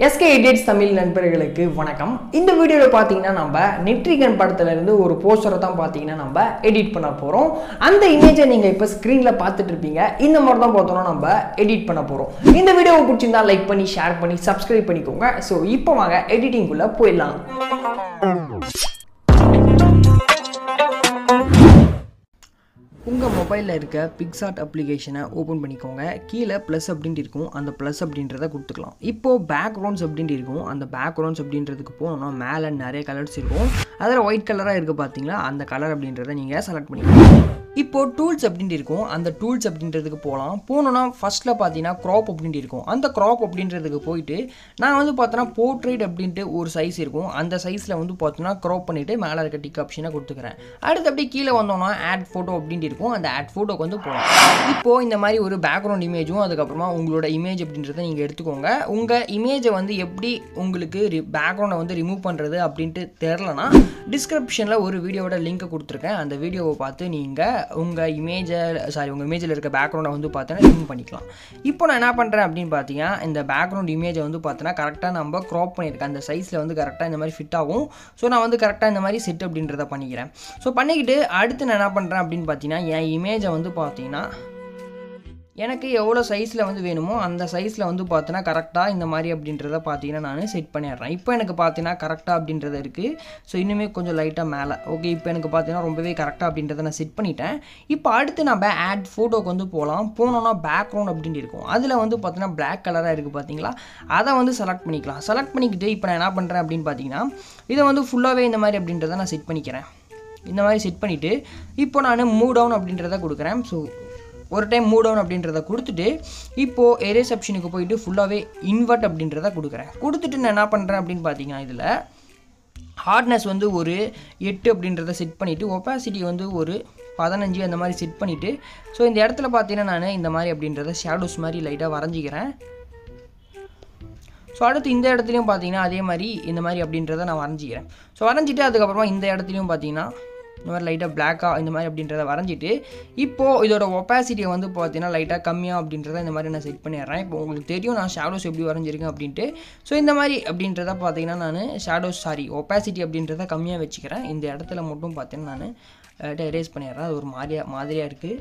SK edits Tamil நண்பர்களுக்கு வணக்கம் இந்த வீடியோவில் பார்த்தீங்கன்னா நம்ம நெட்ரிகன் படத்துலேருந்து ஒரு போஸ்டரை தான் பார்த்தீங்கன்னா நம்ம எடிட் பண்ண போகிறோம் அந்த இமேஜை நீங்கள் இப்போ ஸ்க்ரீனில் பார்த்துட்டு இருப்பீங்க இந்த மாதிரி தான் பார்த்தோன்னா நம்ம எடிட் பண்ண போகிறோம் இந்த வீடியோவை பிடிச்சிருந்தா லைக் பண்ணி ஷேர் பண்ணி சப்ஸ்கிரைப் பண்ணிக்கோங்க ஸோ இப்போ வாங்க எடிட்டிங்குள்ளே போயிடலாம் உங்கள் மொபைலில் இருக்க பிக்சார்ட் அப்ளிகேஷனை ஓப்பன் பண்ணிக்கோங்க கீழே ப்ளஸ் அப்படின்ட்டு இருக்கும் அந்த ப்ளஸ் அப்படின்றத கொடுத்துக்கலாம் இப்போது பேக்ரவுண்ட்ஸ் அப்படின்ட்டு இருக்கும் அந்த பேக்ரவுண்ட்ஸ் அப்படின்றதுக்கு போனோம்னா மேலே நிறைய கலர்ஸ் இருக்கும் அதில் ஒயிட் கலராக இருக்குது பார்த்தீங்களா அந்த கலர் அப்படின்றத நீங்கள் செலக்ட் பண்ணிக்கலாம் இப்போது டூல்ஸ் அப்படின்ட்டு இருக்கும் அந்த டூல்ஸ் அப்படின்றதுக்கு போகலாம் போனோன்னா ஃபஸ்ட்டில் பார்த்தீங்கன்னா க்ராப் அப்படின்ட்டு இருக்கும் அந்த க்ராப் அப்படின்றதுக்கு போயிட்டு நான் வந்து பார்த்தோன்னா போர்ட்ரேட் அப்படின்ட்டு ஒரு சைஸ் இருக்கும் அந்த சைஸில் வந்து பார்த்தோன்னா க்ராப் பண்ணிவிட்டு மேலே இருக்க டிக் ஆப்ஷனை கொடுத்துக்கிறேன் அடுத்து அப்படியே கீழே வந்தோம்னா ஆட் ஃபோட்டோ அப்படின்ட்டு இருக்கும் அந்த ஆட் ஃபோட்டோக்கு வந்து போகலாம் இப்போது இந்த மாதிரி ஒரு பேக்ரவுண்ட் இமேஜும் அதுக்கப்புறமா உங்களோட இமேஜ் அப்படின்றத நீங்கள் எடுத்துக்கோங்க உங்கள் இமேஜை வந்து எப்படி உங்களுக்கு பேக்ரவுண்டை வந்து ரிமூவ் பண்ணுறது அப்படின்ட்டு தெரிலனா டிஸ்கிரிப்ஷனில் ஒரு வீடியோவோட லிங்க்கை கொடுத்துருக்கேன் அந்த வீடியோவை பார்த்து நீங்கள் உங்கள் இமேஜை சாரி உங்கள் இமேஜில் இருக்க பேக்ரவுண்டை வந்து பார்த்தீங்கன்னா ரிமூவ் பண்ணிக்கலாம் இப்போ நான் என்ன பண்ணுறேன் அப்படின்னு பார்த்தீங்கன்னா இந்த பேக்ரவுண்ட் இமேஜை வந்து பார்த்தீங்கன்னா கரெக்டாக நம்ம க்ராப் பண்ணியிருக்கேன் அந்த சைஸில் வந்து கரெக்டாக இந்த மாதிரி ஃபிட் ஆகும் ஸோ நான் வந்து கரெக்டாக இந்த மாதிரி செட் அப்படின்றத பண்ணிக்கிறேன் ஸோ பண்ணிக்கிட்டு அடுத்து நான் என்ன பண்ணுறேன் அப்படின்னு பார்த்தீங்கன்னா என் இமேஜை வந்து பார்த்தீங்கன்னா எனக்கு எவ்வளோ சைஸில் வந்து வேணுமோ அந்த சைஸில் வந்து பார்த்தீங்கன்னா கரெக்டாக இந்த மாதிரி அப்படின்றத பார்த்தீங்கன்னா நான் செட் பண்ணிடுறேன் இப்போ எனக்கு பார்த்தீங்கன்னா கரெக்டாக அப்படின்றது இருக்குது ஸோ இன்னுமே கொஞ்சம் லைட்டாக மேலே ஓகே இப்போ எனக்கு பார்த்தீங்கன்னா ரொம்பவே கரெக்டாக அப்படின்றத நான் செட் பண்ணிட்டேன் இப்போ அடுத்து நம்ம ஆட் ஃபோட்டோக்கு வந்து போகலாம் போனோன்னா பேக்ரவுண்ட் அப்படின்ட்டு இருக்கும் அதில் வந்து பார்த்தீங்கன்னா பிளாக் கலராக இருக்குது பார்த்தீங்களா அதை வந்து செலக்ட் பண்ணிக்கலாம் செலக்ட் பண்ணிக்கிட்டு இப்போ நான் என்ன பண்ணுறேன் அப்படின்னு பார்த்தீங்கன்னா இதை வந்து ஃபுல்லாகவே இந்த மாதிரி அப்படின்றத நான் செட் பண்ணிக்கிறேன் இந்த மாதிரி செட் பண்ணிவிட்டு இப்போ நான் மூவ் டவுன் அப்படின்றத கொடுக்குறேன் ஸோ ஒரு டைம் மூவ் டவுன் அப்படின்றத கொடுத்துட்டு இப்போது எரேஸ் ஆப்ஷனுக்கு போயிட்டு ஃபுல்லாகவே இன்வெர்ட் அப்படின்றத கொடுக்குறேன் கொடுத்துட்டு நான் என்ன பண்ணுறேன் அப்படின்னு பார்த்தீங்கன்னா இதில் ஹார்ட்னஸ் வந்து ஒரு எட்டு அப்படின்றத செட் பண்ணிவிட்டு ஒப்பாசிட்டி வந்து ஒரு பதினஞ்சு அந்த மாதிரி செட் பண்ணிவிட்டு ஸோ இந்த இடத்துல பார்த்தீங்கன்னா நான் இந்த மாதிரி அப்படின்றத ஷேடோஸ் மாதிரி லைட்டாக வரைஞ்சிக்கிறேன் ஸோ அடுத்து இந்த இடத்துலையும் பார்த்தீங்கன்னா அதே மாதிரி இந்த மாதிரி அப்படின்றத நான் வரைஞ்சிக்கிறேன் ஸோ வரைஞ்சிட்டு அதுக்கப்புறமா இந்த இடத்துலையும் பார்த்தீங்கன்னா இந்த மாதிரி லைட்டாக பிளாக்காக இந்த மாதிரி அப்படின்றத வரைஞ்சிட்டு இப்போது இதோட ஒப்பாசிட்டியை வந்து பார்த்தீங்கன்னா லைட்டாக கம்மியாக அப்படின்றத இந்த மாதிரி நான் செட் பண்ணிடுறேன் இப்போ உங்களுக்கு தெரியும் நான் ஷேடோஸ் எப்படி வரைஞ்சிருக்கேன் அப்படின்ட்டு ஸோ இந்த மாதிரி அப்படின்றத பார்த்தீங்கன்னா நான் ஷேடோஸ் சாரி ஒப்பாசிட்டி அப்படின்றத கம்மியாக வச்சுக்கிறேன் இந்த இடத்துல மட்டும் பார்த்தீங்கன்னா நான் லைட்டாக எரேஸ் பண்ணிடுறேன் அது ஒரு மாதிரியாக மாதிரியாக இருக்குது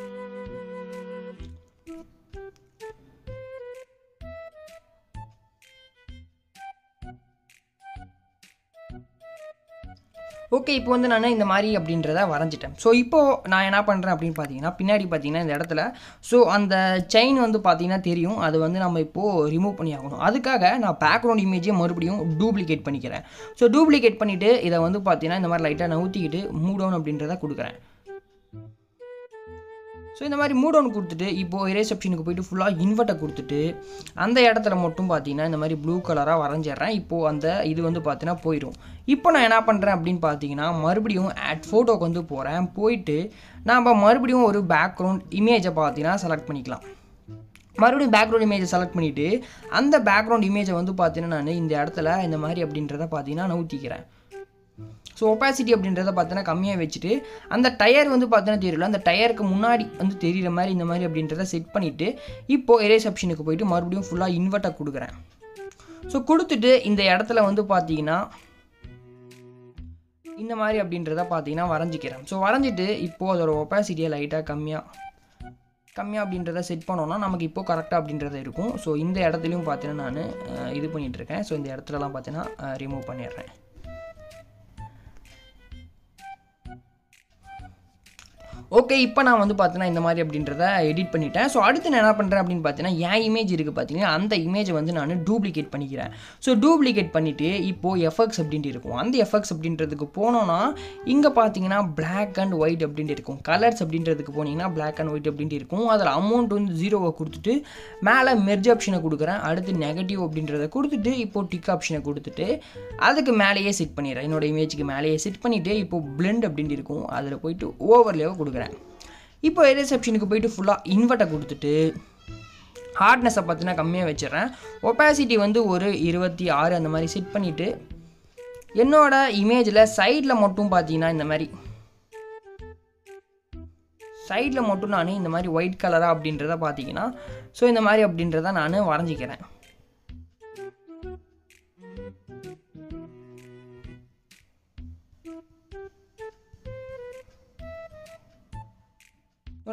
ஓகே இப்போ வந்து நான் இந்த மாதிரி அப்படின்றத வரைஞ்சிட்டேன் ஸோ இப்போது நான் என்ன பண்ணுறேன் அப்படின்னு பார்த்தீங்கன்னா பின்னாடி பார்த்தீங்கன்னா இந்த இடத்துல ஸோ அந்த செயின் வந்து பார்த்தீங்கன்னா தெரியும் அது வந்து நம்ம இப்போது ரிமூவ் பண்ணி ஆகணும் அதுக்காக நான் பேக்ரவுண்ட் இமேஜை மறுபடியும் டூப்ளிகேட் பண்ணிக்கிறேன் ஸோ டூப்ளிகேட் பண்ணிவிட்டு இதை வந்து பார்த்தீங்கன்னா இந்த மாதிரி லைட்டாக நவுத்திக்கிட்டு மூவ் டவுன் அப்படின்றத கொடுக்குறேன் ஸோ இந்த மாதிரி மூட் ஒன் கொடுத்துட்டு இப்போது எரேஸ் ஆப்ஷனுக்கு போயிட்டு ஃபுல்லாக இன்வெர்ட்டை கொடுத்துட்டு அந்த இடத்துல மட்டும் பார்த்தீங்கன்னா இந்த மாதிரி ப்ளூ கலராக வரைஞ்சிட்றேன் இப்போது அந்த இது வந்து பார்த்தீங்கன்னா போயிடும் இப்போ நான் என்ன பண்ணுறேன் அப்படின்னு பார்த்தீங்கன்னா மறுபடியும் ஆட் ஃபோட்டோக்கு வந்து போகிறேன் போயிட்டு நாம் மறுபடியும் ஒரு பேக்ரவுண்ட் இமேஜை பார்த்தீங்கன்னா செலக்ட் பண்ணிக்கலாம் மறுபடியும் பேக்ரவுண்ட் இமேஜை செலக்ட் பண்ணிவிட்டு அந்த பேக்ரவுண்ட் இமேஜை வந்து பார்த்தீங்கன்னா நான் இந்த இடத்துல இந்த மாதிரி அப்படின்றத பார்த்தீங்கன்னா நவுத்திக்கிறேன் ஸோ ஒப்பாசிட்டி அப்படின்றத பார்த்தீங்கன்னா கம்மியாக வச்சுட்டு அந்த டயர் வந்து பார்த்தீங்கன்னா தெரியல அந்த டயருக்கு முன்னாடி வந்து தெரிகிற மாதிரி இந்த மாதிரி அப்படின்றத செட் பண்ணிவிட்டு இப்போது எரேஸ் ஆப்ஷனுக்கு போயிட்டு மறுபடியும் ஃபுல்லாக இன்வெர்ட்டை கொடுக்குறேன் ஸோ கொடுத்துட்டு இந்த இடத்துல வந்து பார்த்தீங்கன்னா இந்த மாதிரி அப்படின்றத பார்த்தீங்கன்னா வரைஞ்சிக்கிறேன் ஸோ வரைஞ்சிட்டு இப்போது அதோட ஒப்பாசிட்டியை லைட்டாக கம்மியாக கம்மியாக அப்படின்றத செட் பண்ணோன்னா நமக்கு இப்போது கரெக்டாக அப்படின்றத இருக்கும் ஸோ இந்த இடத்துலையும் பார்த்தீங்கன்னா நான் இது பண்ணிகிட்ருக்கேன் ஸோ இந்த இடத்துலலாம் பார்த்தீங்கன்னா ரிமூவ் பண்ணிடுறேன் ஓகே இப்போ நான் வந்து பார்த்தீங்கன்னா இந்த மாதிரி அப்படின்றத எடிட் பண்ணிட்டேன் ஸோ அடுத்து நான் என்ன பண்ணுறேன் அப்படின்னு பார்த்தீங்கன்னா என் இமேஜ் இருக்குது பார்த்தீங்கன்னா அந்த இமேஜை வந்து நான் டூப்ளிகேட் பண்ணிக்கிறேன் ஸோ டூப்ளிகேட் பண்ணிவிட்டு இப்போது எஃபெக்ட்ஸ் அப்படின்ட்டு இருக்கும் அந்த எஃபெக்ட்ஸ் அப்படின்றதுக்கு போனோன்னா இங்கே பார்த்தீங்கன்னா பிளாக் அண்ட் ஒயிட் அப்படின்ட்டு இருக்கும் கலர்ஸ் அப்படின்றதுக்கு போனீங்கன்னா பிளாக் அண்ட் ஒயிட் அப்படின்ட்டு இருக்கும் அதில் அமௌண்ட் வந்து ஜீரோவை கொடுத்துட்டு மேலே மெர்ஜ் ஆப்ஷனை கொடுக்குறேன் அடுத்து நெகட்டிவ் அப்படின்றத கொடுத்துட்டு இப்போது டிக் ஆப்ஷனை கொடுத்துட்டு அதுக்கு மேலேயே செட் பண்ணிடுறேன் என்னோடய இமேஜுக்கு மேலேயே செட் பண்ணிவிட்டு இப்போது பிளெண்ட் அப்படின்ட்டு இருக்கும் அதில் போயிட்டு ஓவர்லேயே கொடுக்குறேன் இப்போ எரேஸ் ஆப்ஷனுக்கு போயிட்டு ஃபுல்லாக இன்வெர்ட்டை கொடுத்துட்டு ஹார்ட்னஸை பார்த்தீங்கன்னா கம்மியாக வச்சிடுறேன் ஒப்பாசிட்டி வந்து ஒரு இருபத்தி ஆறு அந்த மாதிரி செட் பண்ணிவிட்டு என்னோடய இமேஜில் சைடில் மட்டும் பார்த்தீங்கன்னா இந்த மாதிரி சைடில் மட்டும் நான் இந்த மாதிரி ஒயிட் கலராக அப்படின்றத பார்த்தீங்கன்னா ஸோ இந்த மாதிரி அப்படின்றத நான் வரைஞ்சிக்கிறேன்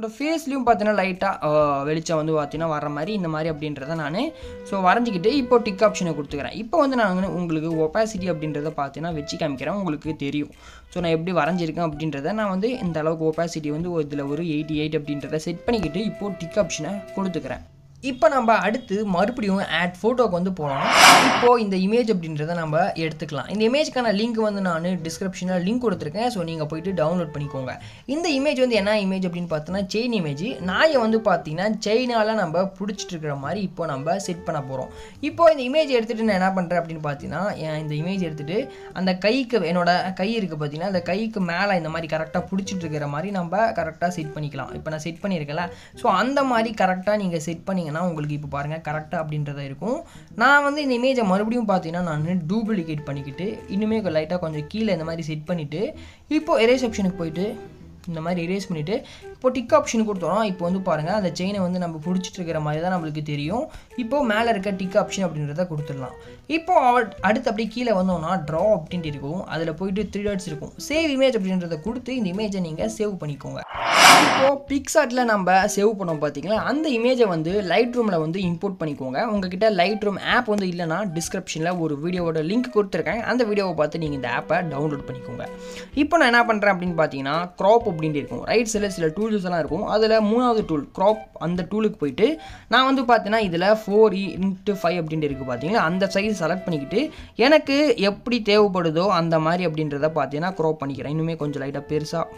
என்னோட ஃபேஸ்லேயும் பார்த்தீங்கன்னா லைட்டாக வெளிச்சம் வந்து பார்த்தீங்கன்னா வர மாதிரி இந்த மாதிரி அப்படின்றத நான் ஸோ வரைஞ்சிக்கிட்டு இப்போ டிக் ஆப்ஷனை கொடுத்துக்கிறேன் இப்போ வந்து நான் வந்து உங்களுக்கு ஒப்பாசிட்டி அப்படின்றத பார்த்தீங்கன்னா வச்சு காமிக்கிறேன் உங்களுக்கு தெரியும் ஸோ நான் எப்படி வரைஞ்சிருக்கேன் அப்படின்றத நான் வந்து இந்த அளவுக்கு ஒப்பாசிட்டி வந்து ஒரு இதில் ஒரு எயிட்டி எயிட் அப்படின்றத செட் பண்ணிக்கிட்டு இப்போது டிக் ஆப்ஷனை கொடுத்துக்கிறேன் இப்போ நம்ம அடுத்து மறுபடியும் ஆட் ஃபோட்டோக்கு வந்து போகலாம் இப்போது இந்த இமேஜ் அப்படின்றத நம்ம எடுத்துக்கலாம் இந்த இமேஜ்க்கான லிங்க் வந்து நான் டிஸ்கிரிப்ஷனில் லிங்க் கொடுத்துருக்கேன் ஸோ நீங்கள் போயிட்டு டவுன்லோட் பண்ணிக்கோங்க இந்த இமேஜ் வந்து என்ன இமேஜ் அப்படின்னு பார்த்தோன்னா செயின் இமேஜ் நாயை வந்து பார்த்தீங்கன்னா செயினால் நம்ம பிடிச்சிட்டு இருக்கிற மாதிரி இப்போ நம்ம செட் பண்ண போகிறோம் இப்போ இந்த இமேஜ் எடுத்துகிட்டு நான் என்ன பண்ணுறேன் அப்படின்னு பார்த்தீங்கன்னா என் இந்த இமேஜ் எடுத்துகிட்டு அந்த கைக்கு என்னோட கை இருக்குது பார்த்தீங்கன்னா அந்த கைக்கு மேலே இந்த மாதிரி கரெக்டாக பிடிச்சிட்டு இருக்கிற மாதிரி நம்ம கரெக்டாக செட் பண்ணிக்கலாம் இப்போ நான் செட் பண்ணியிருக்கேன்ல ஸோ அந்த மாதிரி கரெக்டாக நீங்கள் செட் பண்ணிங்கன்னா உங்களுக்கு இப்போ பாருங்கள் கரெக்டாக அப்படின்றத இருக்கும் நான் வந்து இந்த இமேஜை மறுபடியும் பார்த்தீங்கன்னா நான் டூப்ளிகேட் பண்ணிக்கிட்டு இன்னுமே லைட்டாக கொஞ்சம் கீழே இந்த மாதிரி செட் பண்ணிவிட்டு இப்போ எரேஸ் ஆப்ஷனுக்கு போயிட்டு இந்த மாதிரி எரேஸ் பண்ணிவிட்டு இப்போ டிக் ஆப்ஷன் கொடுத்தோம் இப்போ வந்து பாருங்கள் அந்த செயினை வந்து நம்ம பிடிச்சிட்டு இருக்கிற மாதிரி தான் நம்மளுக்கு தெரியும் இப்போது மேலே இருக்க டிக் ஆப்ஷன் அப்படின்றத கொடுத்துடலாம் இப்போ அவ- அடுத்து அப்படியே கீழே வந்தோம்னா ட்ரா அப்படின்ட்டு இருக்கும் அதில் போயிட்டு த்ரீ டாட்ஸ் இருக்கும் சேவ் இமேஜ் அப்படின்றத கொடுத்து இந்த இமேஜை நீங்கள் சேவ் பண்ணிக்கோங்க இப்போது பிக்சார்ட்டில் நம்ம சேவ் பண்ணோம் பார்த்தீங்களா அந்த இமேஜை வந்து லைட் ரூமில் வந்து இம்போர்ட் பண்ணிக்கோங்க உங்ககிட்ட லைட் ரூம் ஆப் வந்து இல்லைனா டிஸ்கிரிப்ஷனில் ஒரு வீடியோவோட லிங்க் கொடுத்துருக்கேன் அந்த வீடியோவை பார்த்து நீங்கள் இந்த ஆப்பை டவுன்லோட் பண்ணிக்கோங்க இப்போ நான் என்ன பண்ணுறேன் அப்படின்னு பார்த்தீங்கன்னா க்ராப் அப்படின்ட்டு இருக்கும் ரைட் சைடில் சில டூல்ஸ் எல்லாம் இருக்கும் அதில் மூணாவது டூல் க்ராப் அந்த டூலுக்கு போயிட்டு நான் வந்து பார்த்தீங்கன்னா இதில் ஃபோர் இன்ட்டு ஃபைவ் அப்படின்ட்டு இருக்குது பார்த்தீங்களா அந்த சைஸ் செலக்ட் பண்ணிக்கிட்டு எனக்கு எப்படி தேவைப்படுதோ அந்த மாதிரி அப்படின்றத பார்த்தீங்கன்னா க்ராப் பண்ணிக்கிறேன் இன்னுமே கொஞ்சம் லைட்டாக பெருசாக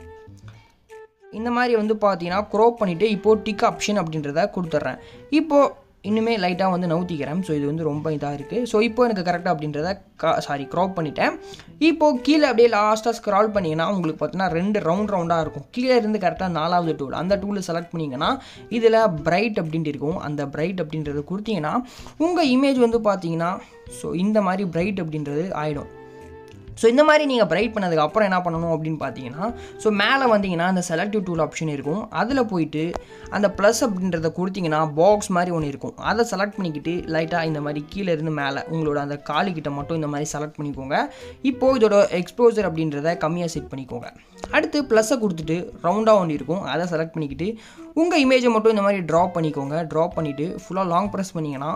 இந்த மாதிரி வந்து பார்த்தீங்கன்னா க்ரோப் பண்ணிவிட்டு இப்போது டிக் ஆப்ஷன் அப்படின்றத கொடுத்துட்றேன் இப்போது இன்னுமே லைட்டாக வந்து நவுத்திக்கிறேன் ஸோ இது வந்து ரொம்ப இதாக இருக்குது ஸோ இப்போ எனக்கு கரெக்டாக அப்படின்றத கா சாரி க்ராப் பண்ணிட்டேன் இப்போது கீழே அப்படியே லாஸ்ட்டாக ஸ்க்ரால் பண்ணிங்கன்னா உங்களுக்கு பார்த்தீங்கன்னா ரெண்டு ரவுண்ட் ரவுண்டாக இருக்கும் கீழே இருந்து கரெக்டாக நாலாவது டூல் அந்த டூலை செலக்ட் பண்ணிங்கன்னா இதில் பிரைட் அப்படின்ட்டு இருக்கும் அந்த பிரைட் அப்படின்றத கொடுத்தீங்கன்னா உங்கள் இமேஜ் வந்து பார்த்தீங்கன்னா ஸோ இந்த மாதிரி பிரைட் அப்படின்றது ஆகிடும் ஸோ இந்த மாதிரி நீங்கள் பிரைட் பண்ணதுக்கு அப்புறம் என்ன பண்ணணும் அப்படின்னு பார்த்தீங்கன்னா ஸோ மேலே வந்தீங்கன்னா அந்த செலக்டிவ் டூல் ஆப்ஷன் இருக்கும் அதில் போயிட்டு அந்த ப்ளஸ் அப்படின்றத கொடுத்தீங்கன்னா பாக்ஸ் மாதிரி ஒன்று இருக்கும் அதை செலக்ட் பண்ணிக்கிட்டு லைட்டாக இந்த மாதிரி கீழே இருந்து மேலே உங்களோட அந்த காலுக்கிட்ட மட்டும் இந்த மாதிரி செலக்ட் பண்ணிக்கோங்க இப்போது இதோட எக்ஸ்போசர் அப்படின்றத கம்மியாக செட் பண்ணிக்கோங்க அடுத்து ப்ளஸ்ஸை கொடுத்துட்டு ரவுண்டாக ஒன்று இருக்கும் அதை செலக்ட் பண்ணிக்கிட்டு உங்கள் இமேஜை மட்டும் இந்த மாதிரி ட்ராப் பண்ணிக்கோங்க ட்ராப் பண்ணிவிட்டு ஃபுல்லாக லாங் ப்ரெஸ் பண்ணிங்கன்னா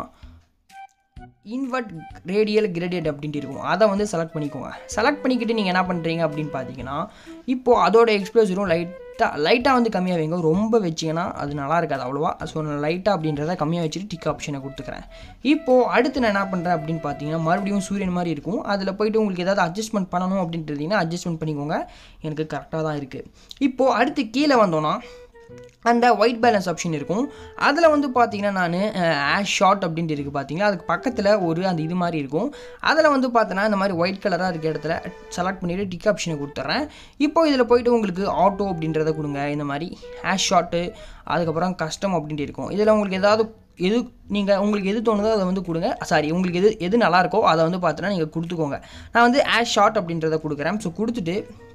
இன்வெர்ட் ரேடியல் கிரேடியட் அப்படின்ட்டு இருக்கும் அதை வந்து செலக்ட் பண்ணிக்கோங்க செலக்ட் பண்ணிக்கிட்டு நீங்கள் என்ன பண்ணுறீங்க அப்படின்னு பார்த்தீங்கன்னா இப்போது அதோட எக்ஸ்ப்ளோசரும் லைட்டாக லைட்டாக வந்து கம்மியாக வைங்க ரொம்ப வச்சிங்கன்னா அது நல்லா இருக்காது அவ்வளோவா ஸோ நான் லைட்டாக அப்படின்றத கம்மியாக வச்சுட்டு டிக் ஆப்ஷனை கொடுத்துக்கிறேன் இப்போது அடுத்து நான் என்ன பண்ணுறேன் அப்படின்னு பார்த்தீங்கன்னா மறுபடியும் சூரியன் மாதிரி இருக்கும் அதில் போயிட்டு உங்களுக்கு ஏதாவது அட்ஜஸ்ட்மெண்ட் பண்ணணும் அப்படின்றதீங்கன்னா அட்ஜஸ்ட்மெண்ட் பண்ணிக்கோங்க எனக்கு கரெக்டாக தான் இருக்குது இப்போது அடுத்து கீழே வந்தோன்னா அந்த ஒயிட் பேலன்ஸ் ஆப்ஷன் இருக்கும் அதில் வந்து பார்த்தீங்கன்னா நான் ஆஷ் ஷார்ட் அப்படின்ட்டு இருக்குது பார்த்தீங்களா அதுக்கு பக்கத்தில் ஒரு அந்த இது மாதிரி இருக்கும் அதில் வந்து பார்த்தோன்னா இந்த மாதிரி ஒயிட் கலராக இருக்க இடத்துல செலக்ட் பண்ணிவிட்டு டிக் ஆப்ஷனை கொடுத்துட்றேன் இப்போ இதில் போயிட்டு உங்களுக்கு ஆட்டோ அப்படின்றத கொடுங்க இந்த மாதிரி ஆஷ் ஷார்ட்டு அதுக்கப்புறம் கஸ்டம் அப்படின்ட்டு இருக்கும் இதில் உங்களுக்கு ஏதாவது எது நீங்கள் உங்களுக்கு எது தோணுதோ அதை வந்து கொடுங்க சாரி உங்களுக்கு எது எது நல்லா இருக்கோ அதை வந்து பார்த்தோன்னா நீங்கள் கொடுத்துக்கோங்க நான் வந்து ஆஷ் ஷார்ட் அப்படின்றத கொடுக்குறேன் ஸோ கொடுத்துட்டு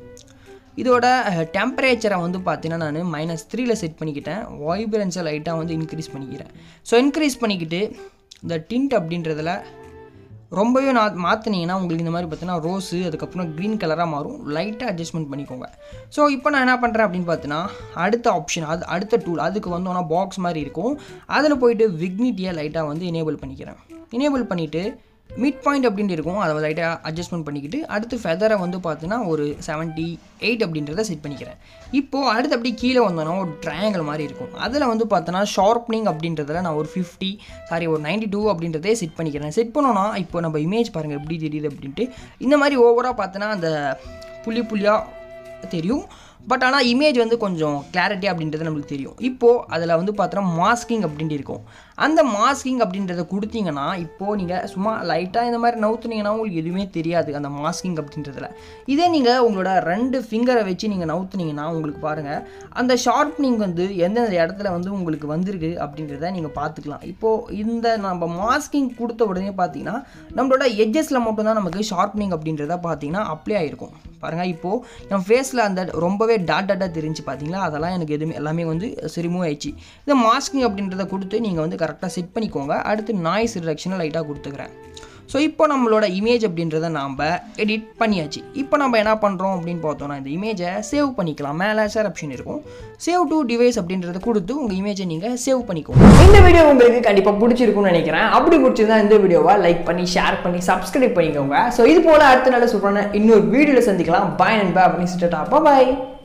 இதோட டெம்பரேச்சரை வந்து பார்த்தீங்கன்னா நான் மைனஸ் த்ரீல செட் பண்ணிக்கிட்டேன் வைப்ரன்ஸை லைட்டாக வந்து இன்க்ரீஸ் பண்ணிக்கிறேன் ஸோ இன்க்ரீஸ் பண்ணிக்கிட்டு இந்த டிண்ட் அப்படின்றதுல ரொம்பவே நான் மாற்றினீங்கன்னா உங்களுக்கு இந்த மாதிரி பார்த்தீங்கன்னா ரோஸு அதுக்கப்புறம் க்ரீன் கலராக மாறும் லைட்டாக அட்ஜஸ்ட்மெண்ட் பண்ணிக்கோங்க ஸோ இப்போ நான் என்ன பண்ணுறேன் அப்படின்னு பார்த்தீங்கன்னா அடுத்த ஆப்ஷன் அது அடுத்த டூல் அதுக்கு வந்தோன்னா பாக்ஸ் மாதிரி இருக்கும் அதில் போயிட்டு விக்னிட்டியை லைட்டாக வந்து எனேபிள் பண்ணிக்கிறேன் எனேபிள் பண்ணிவிட்டு மிட் பாயிண்ட் அப்படின்ட்டு இருக்கும் அதை லைட்டாக அட்ஜஸ்ட்மெண்ட் பண்ணிக்கிட்டு அடுத்து ஃபெதரை வந்து பார்த்தீங்கன்னா ஒரு செவன்ட்டி எயிட் அப்படின்றத செட் பண்ணிக்கிறேன் இப்போது அடுத்து அப்படியே கீழே வந்தோன்னா ஒரு ட்ரையாங்கிள் மாதிரி இருக்கும் அதில் வந்து பார்த்தோன்னா ஷார்ப்னிங் அப்படின்றதுல நான் ஒரு ஃபிஃப்டி சாரி ஒரு 92 டூ அப்படின்றதே செட் பண்ணிக்கிறேன் செட் பண்ணோன்னா இப்போ நம்ம இமேஜ் பாருங்கள் எப்படி தெரியுது அப்படின்ட்டு இந்த மாதிரி ஓவராக பார்த்தோன்னா அந்த புள்ளி புள்ளியாக தெரியும் பட் ஆனால் இமேஜ் வந்து கொஞ்சம் கிளாரிட்டி அப்படின்றது நம்மளுக்கு தெரியும் இப்போது அதில் வந்து பார்த்தோன்னா மாஸ்கிங் அப்படின்ட்டு இருக்கும் அந்த மாஸ்கிங் அப்படின்றத கொடுத்தீங்கன்னா இப்போது நீங்கள் சும்மா லைட்டாக இந்த மாதிரி நவுத்துனீங்கன்னா உங்களுக்கு எதுவுமே தெரியாது அந்த மாஸ்கிங் அப்படின்றதுல இதே நீங்கள் உங்களோட ரெண்டு ஃபிங்கரை வச்சு நீங்கள் நவுத்துனீங்கன்னா உங்களுக்கு பாருங்கள் அந்த ஷார்ப்னிங் வந்து எந்தெந்த இடத்துல வந்து உங்களுக்கு வந்திருக்கு அப்படின்றத நீங்கள் பார்த்துக்கலாம் இப்போது இந்த நம்ம மாஸ்கிங் கொடுத்த உடனே பார்த்தீங்கன்னா நம்மளோட எட்ஜஸில் மட்டும்தான் நமக்கு ஷார்ப்னிங் அப்படின்றத பார்த்தீங்கன்னா அப்ளை ஆகிருக்கும் பாருங்கள் இப்போது என் ஃபேஸில் அந்த ரொம்பவே டாட் டாட்டாக தெரிஞ்சு பார்த்தீங்களா அதெல்லாம் எனக்கு எதுவுமே எல்லாமே வந்து ரிமூவ் ஆயிடுச்சு இந்த மாஸ்கிங் அப்படின்றத கொடுத்து நீங்கள் வந்து கரெக்டாக செட் பண்ணிக்கோங்க அடுத்து நாய்ஸ் ரிடக்ஷனை லைட்டாக கொடுத்துக்கிறேன் ஸோ இப்போ நம்மளோட இமேஜ் அப்படின்றத நாம் எடிட் பண்ணியாச்சு இப்போ நம்ம என்ன பண்ணுறோம் அப்படின்னு பார்த்தோம்னா இந்த இமேஜை சேவ் பண்ணிக்கலாம் மேலே ஷேர் ஆப்ஷன் இருக்கும் சேவ் டு டிவைஸ் அப்படின்றத கொடுத்து உங்கள் இமேஜை நீங்கள் சேவ் பண்ணிக்கோங்க இந்த வீடியோ உங்களுக்கு கண்டிப்பாக பிடிச்சிருக்கும்னு நினைக்கிறேன் அப்படி பிடிச்சிருந்தா இந்த வீடியோவை லைக் பண்ணி ஷேர் பண்ணி சப்ஸ்கிரைப் பண்ணிக்கோங்க ஸோ இது போல் அடுத்த நல்ல சூப்பரான இன்னொரு வீடியோவில் சந்திக்கலாம் பாய் அண்ட் பா பண்ணி பாய்